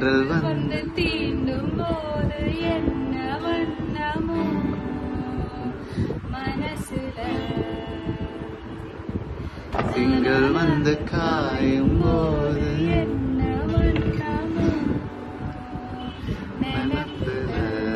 தென்றல் வந்து வந்து தீண்டும் போது என்ன வண்ணமோ மனசுல திங்கள் வந்து காயும் போது என்ன வண்ணமோ நினப்புல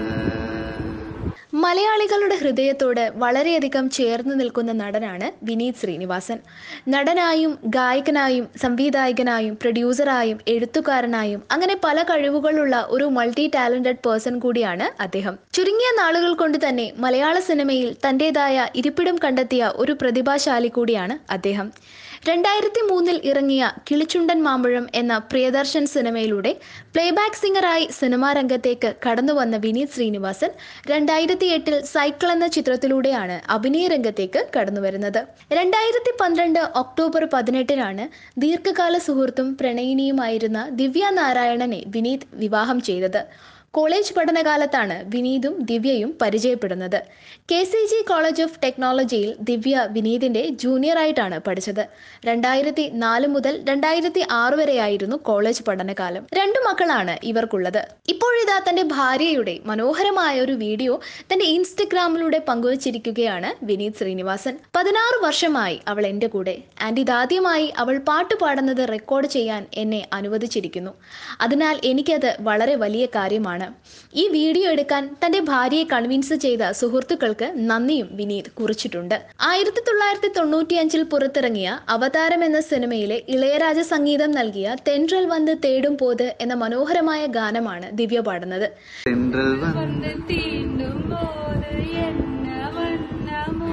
മലയാളികളുടെ ഹൃദയത്തോട് വളരെയധികം ചേർന്ന് നിൽക്കുന്ന നടനാണ് വിനീത് ശ്രീനിവാസൻ നടനായും ഗായകനായും സംവിധായകനായും പ്രൊഡ്യൂസറായും എഴുത്തുകാരനായും അങ്ങനെ പല കഴിവുകളുള്ള ഒരു മൾട്ടി ടാലന്റഡ് പേഴ്സൺ കൂടിയാണ് അദ്ദേഹം ചുരുങ്ങിയ നാളുകൾ കൊണ്ട് തന്നെ മലയാള സിനിമയിൽ തന്റേതായ ഇരിപ്പിടം കണ്ടെത്തിയ ഒരു പ്രതിഭാശാലി കൂടിയാണ് അദ്ദേഹം രണ്ടായിരത്തി മൂന്നിൽ ഇറങ്ങിയ കിളിച്ചുണ്ടൻ മാമ്പഴം എന്ന പ്രിയദർശൻ സിനിമയിലൂടെ പ്ലേബാക്ക് സിംഗറായി സിനിമാ രംഗത്തേക്ക് കടന്നു വന്ന വിനീത് ശ്രീനിവാസൻ രണ്ടായിരത്തി എട്ടിൽ സൈക്കിൾ എന്ന ചിത്രത്തിലൂടെയാണ് അഭിനയ രംഗത്തേക്ക് കടന്നു വരുന്നത് രണ്ടായിരത്തി പന്ത്രണ്ട് ഒക്ടോബർ പതിനെട്ടിനാണ് ദീർഘകാല സുഹൃത്തും പ്രണയിനിയുമായിരുന്ന ദിവ്യ നാരായണനെ വിനീത് വിവാഹം ചെയ്തത് കോളേജ് പഠനകാലത്താണ് വിനീതും ദിവ്യയും പരിചയപ്പെടുന്നത് K C G college of ടെക്നോളജിയിൽ ദിവ്യ വിനീതിന്റെ ജൂനിയറായിട്ടാണ് പഠിച്ചത് രണ്ടായിരത്തി നാല് മുതൽ രണ്ടായിരത്തി ആറ് വരെയായിരുന്നു കോളേജ് പഠനകാലം രണ്ടു മക്കളാണ് ഇവർക്കുള്ളത് ഇപ്പോഴിതാ തന്റെ ഭാര്യയുടെ മനോഹരമായ ഒരു വീഡിയോ തന്റെ ഇൻസ്റ്റഗ്രാമിലൂടെ പങ്കുവച്ചിരിക്കുകയാണ് വിനീത് ശ്രീനിവാസൻ പതിനാറ് വർഷമായി അവൾ എൻ്റെ കൂടെ ആൻഡ് ഇതാദ്യമായി അവൾ പാട്ട് പാടുന്നത് റെക്കോർഡ് ചെയ്യാൻ എന്നെ അനുവദിച്ചിരിക്കുന്നു അതിനാൽ എനിക്കത് വളരെ വലിയ കാര്യമാണ് ഈ വീഡിയോ എടുക്കാൻ തന്റെ ഭാര്യയെ കൺവിൻസ് ചെയ്ത സുഹൃത്തുക്കൾക്ക് നന്ദിയും വിനീത് കുറിച്ചിട്ടുണ്ട് ആയിരത്തി തൊള്ളായിരത്തി തൊണ്ണൂറ്റിയഞ്ചിൽ പുറത്തിറങ്ങിയ അവതാരം എന്ന സിനിമയിലെ ഇളയരാജ സംഗീതം നൽകിയ തെൻട്രൽ വന്ന് തേടും പോത് എന്ന മനോഹരമായ ഗാനമാണ് ദിവ്യ പാടുന്നത് தென்றல் வந்து வந்து தீண்டும் போது என்ன வண்ணமோ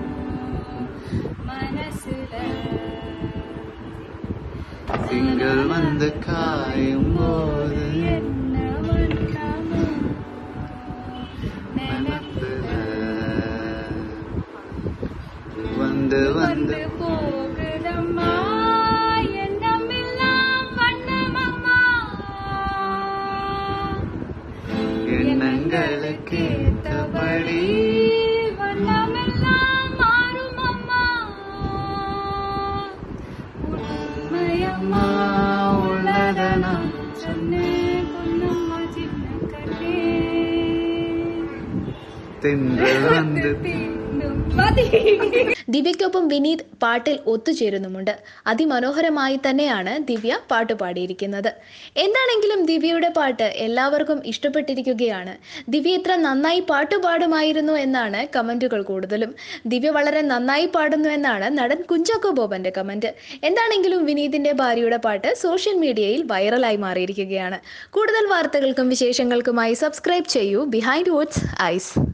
மனசுல திங்கள் வந்து காயும் போது என்ன வண்ணமோ நினப்புல வந்து வந்து வந்து போகுதம்மா எண்ணமெல்லாம் வண்ணமம்மா எண்ணங்களுக்கு ஏற்றபடி வண்ணமெல்லாம் மாறும் அம்மா உண்மையம்மா உள்ளத நான் சொன்னேன் பொன்னம்மா சின்ன கண்ணே தென்றல் வந்து தீண்டும் மதி ദിവ്യയ്ക്കൊപ്പം വിനീത് പാട്ടിൽ ഒത്തുചേരുന്നുമുണ്ട് അതിമനോഹരമായി തന്നെയാണ് ദിവ്യ പാട്ട് പാടിയിരിക്കുന്നത് എന്താണെങ്കിലും ദിവ്യയുടെ പാട്ട് എല്ലാവർക്കും ഇഷ്ടപ്പെട്ടിരിക്കുകയാണ് ദിവ്യ ഇത്ര നന്നായി പാട്ട് പാടുമായിരുന്നു എന്നാണ് കമന്റുകൾ കൂടുതലും ദിവ്യ വളരെ നന്നായി പാടുന്നു എന്നാണ് നടൻ കുഞ്ചാക്കോ ബോബന്റെ കമന്റ് എന്താണെങ്കിലും വിനീതിന്റെ ഭാര്യയുടെ പാട്ട് സോഷ്യൽ മീഡിയയിൽ വൈറലായി മാറിയിരിക്കുകയാണ് കൂടുതൽ വാർത്തകൾക്കും വിശേഷങ്ങൾക്കുമായി സബ്സ്ക്രൈബ് ചെയ്യൂ ബിഹൈൻഡ് വോട്ട്സ് ഐസ്